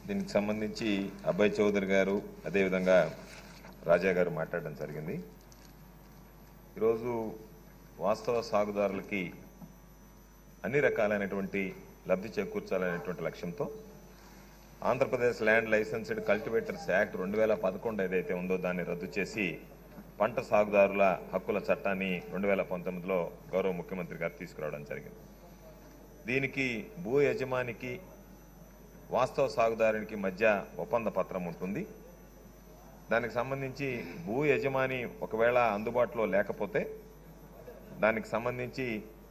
దీనికి సంబంధించి అభయ్ చౌదరి గారు అదేవిధంగా రాజా గారు మాట్లాడడం జరిగింది ఈరోజు వాస్తవ సాగుదారులకి అన్ని రకాలైనటువంటి లబ్ధి చేకూర్చాలనేటువంటి లక్ష్యంతో Andhra Pradesh land licensed cultivators act రెండు వేల పదకొండు ఏదైతే ఉందో దాన్ని రద్దు చేసి పంట సాగుదారుల హక్కుల చట్టాన్ని రెండు వేల పంతొమ్మిదిలో గౌరవ ముఖ్యమంత్రి గారు తీసుకురావడం జరిగింది దీనికి భూ యజమానికి వాస్తవ సాగుదారునికి మధ్య ఒప్పంద పత్రం ఉంటుంది దానికి సంబంధించి భూ యజమాని ఒకవేళ అందుబాటులో లేకపోతే దానికి సంబంధించి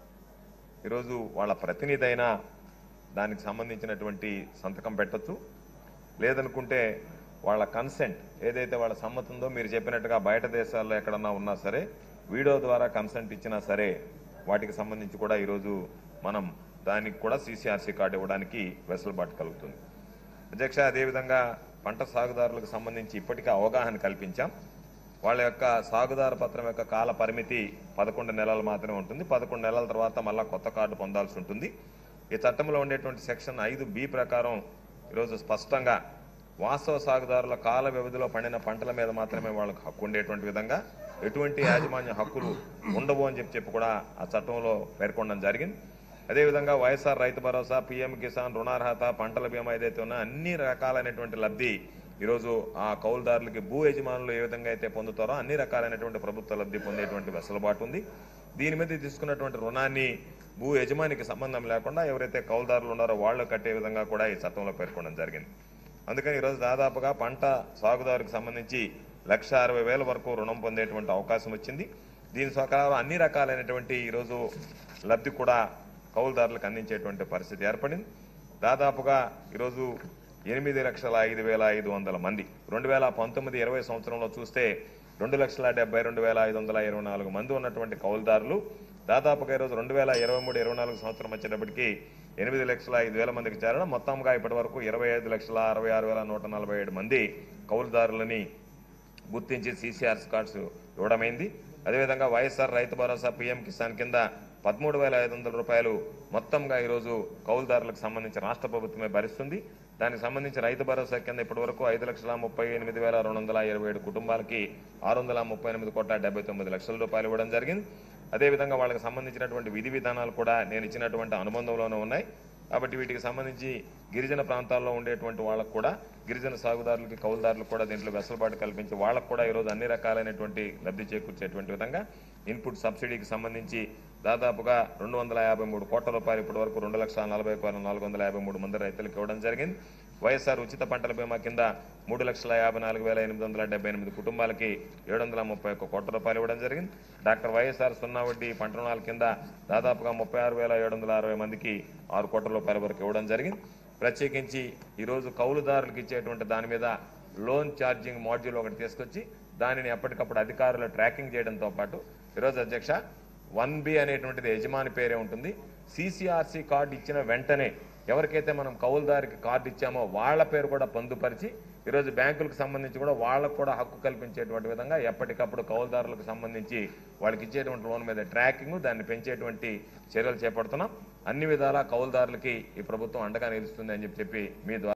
ఈరోజు వాళ్ళ ప్రతినిధి అయినా దానికి సంబంధించినటువంటి సంతకం పెట్టొచ్చు లేదనుకుంటే వాళ్ళ కన్సెంట్ ఏదైతే వాళ్ళ సమ్మతి ఉందో మీరు చెప్పినట్టుగా బయట దేశాల్లో ఎక్కడన్నా ఉన్నా సరే వీడియో ద్వారా కన్సెంట్ ఇచ్చినా సరే వాటికి సంబంధించి కూడా ఈరోజు మనం దానికి కూడా సీసీఆర్సీ కార్డు ఇవ్వడానికి వెసులుబాటు కలుగుతుంది అధ్యక్ష అదేవిధంగా పంట సాగుదారులకు సంబంధించి ఇప్పటికే అవగాహన కల్పించాం వాళ్ళ యొక్క సాగుదారు పత్రం యొక్క కాల పరిమితి పదకొండు నెలలు మాత్రమే ఉంటుంది పదకొండు నెలల తర్వాత మళ్ళా కొత్త కార్డు పొందాల్సి ఉంటుంది ఈ చట్టంలో ఉండేటువంటి సెక్షన్ ఐదు బి ప్రకారం ఈరోజు స్పష్టంగా వాస్తవ సాగుదారుల కాల వ్యవధిలో పండిన పంటల మీద మాత్రమే వాళ్ళకు హక్కు ఉండేటువంటి విధంగా ఎటువంటి యాజమాన్య హక్కులు ఉండవు అని చెప్పి చెప్పి కూడా ఆ చట్టంలో పేర్కొనడం జరిగింది అదేవిధంగా వైఎస్ఆర్ రైతు భరోసా పీఎం కిసాన్ రుణార్హత పంటల బీమా ఏదైతే ఉన్నా అన్ని రకాలైనటువంటి లబ్ధి ఈరోజు ఆ కౌలుదారులకి భూ యజమానులు ఏ విధంగా అయితే పొందుతారో అన్ని రకాలైనటువంటి ప్రభుత్వ లబ్ధి పొందేటువంటి వెసులుబాటు ఉంది దీని మీద తీసుకున్నటువంటి రుణాన్ని భూ యజమానికి సంబంధం లేకుండా ఎవరైతే కౌలుదారులు ఉన్నారో వాళ్ళు కట్టే విధంగా కూడా ఈ చట్టంలో పేర్కొనడం జరిగింది అందుకని ఈరోజు దాదాపుగా పంట సాగుదారుకు సంబంధించి లక్ష అరవై వేల వరకు రుణం పొందేటువంటి అవకాశం వచ్చింది దీని ప్రకారం అన్ని రకాలైనటువంటి ఈరోజు లబ్ధి కూడా కౌలుదారులకు అందించేటువంటి పరిస్థితి ఏర్పడింది దాదాపుగా ఈరోజు ఎనిమిది లక్షల ఐదు వేల ఐదు వందల మంది రెండు వేల పంతొమ్మిది ఇరవై సంవత్సరంలో చూస్తే రెండు లక్షల డెబ్బై రెండు వేల ఐదు వందల ఇరవై నాలుగు మంది ఉన్నటువంటి కౌలుదారులు దాదాపుగా ఈరోజు రెండు వేల ఇరవై మూడు ఇరవై నాలుగు సంవత్సరం వచ్చేటప్పటికి ఎనిమిది లక్షల ఐదు వేల మందికి చేరడం మొత్తంగా ఇప్పటి వరకు ఇరవై ఐదు లక్షల అరవై ఆరు వేల నూట నలభై ఏడు మంది కౌలుదారులని గుర్తించి సీసీఆర్స్ కార్డ్స్ ఇవ్వడమైంది అదేవిధంగా వైఎస్ఆర్ రైతు భరోసా పీఎం కిసాన్ కింద పదమూడు వేల ఐదు వందల రూపాయలు మొత్తంగా ఈరోజు కౌలుదారులకు సంబంధించి రాష్ట్ర ప్రభుత్వమే భరిస్తుంది దానికి సంబంధించి రైతు భరోసా కింద ఇప్పటి వరకు ఐదు లక్షల ముప్పై ఎనిమిది వేల రెండు వందల ఇరవై ఏడు కుటుంబాలకి ఆరు వందల ముప్పై ఎనిమిది కోట్ల డెబ్బై తొమ్మిది లక్షల రూపాయలు ఇవ్వడం జరిగింది అదేవిధంగా వాళ్ళకి సంబంధించినటువంటి విధి విధానాలు కూడా నేను ఇచ్చినటువంటి అనుబంధంలోనే ఉన్నాయి కాబట్టి వీటికి సంబంధించి గిరిజన ప్రాంతాల్లో ఉండేటువంటి వాళ్ళకు కూడా గిరిజన సాగుదారులకి కౌలుదారులకు కూడా దీంట్లో వెసులుబాటు కల్పించి వాళ్ళకు కూడా ఈరోజు అన్ని రకాలైనటువంటి లబ్ధి చేకూర్చేటువంటి విధంగా ఇన్పుట్ సబ్సిడీకి సంబంధించి దాదాపుగా రెండు వందల యాభై మూడు కోట్ల రూపాయలు ఇప్పటి వరకు రెండు లక్షల నలభై వేల నాలుగు వందల యాభై మూడు మంది రైతులకు ఇవ్వడం జరిగింది వైఎస్ఆర్ ఉచిత పంటల బీమా కింద మూడు లక్షల యాభై నాలుగు వేల ఎనిమిది వందల డెబ్బై ఎనిమిది కుటుంబాలకి ఏడు వందల ముప్పై ఒక్క కోట్ల రూపాయలు ఇవ్వడం జరిగింది డాక్టర్ వైఎస్ఆర్ సున్నా వడ్డీ పంట రుణాల కింద దాదాపుగా ముప్పై ఆరు వేల ఏడు వందల అరవై మందికి ఆరు కోట్ల రూపాయల వరకు ఇవ్వడం జరిగింది ప్రత్యేకించి ఈరోజు కౌలుదారులకు ఇచ్చేటువంటి దాని మీద లోన్ ఛార్జింగ్ మాడ్యూల్ ఒకటి తీసుకొచ్చి దానిని ఎప్పటికప్పుడు అధికారులు ట్రాకింగ్ చేయడంతో పాటు ఈరోజు అధ్యక్ష వన్ బి అనేటువంటిది యజమాని పేరే ఉంటుంది సిసిఆర్సి కార్డు ఇచ్చిన వెంటనే ఎవరికైతే మనం కౌలుదారికి కార్డు ఇచ్చామో వాళ్ళ పేరు కూడా పొందుపరిచి ఈరోజు బ్యాంకులకు సంబంధించి కూడా వాళ్ళకు కూడా హక్కు కల్పించేటువంటి విధంగా ఎప్పటికప్పుడు కౌలుదారులకు సంబంధించి వాళ్ళకి ఇచ్చేటువంటి లోన్ మీద ట్రాకింగ్ దాన్ని పెంచేటువంటి చర్యలు చేపడుతున్నాం అన్ని విధాలా కౌలుదారులకి ఈ ప్రభుత్వం అండగా నిలుస్తుంది అని చెప్పి చెప్పి మీ ద్వారా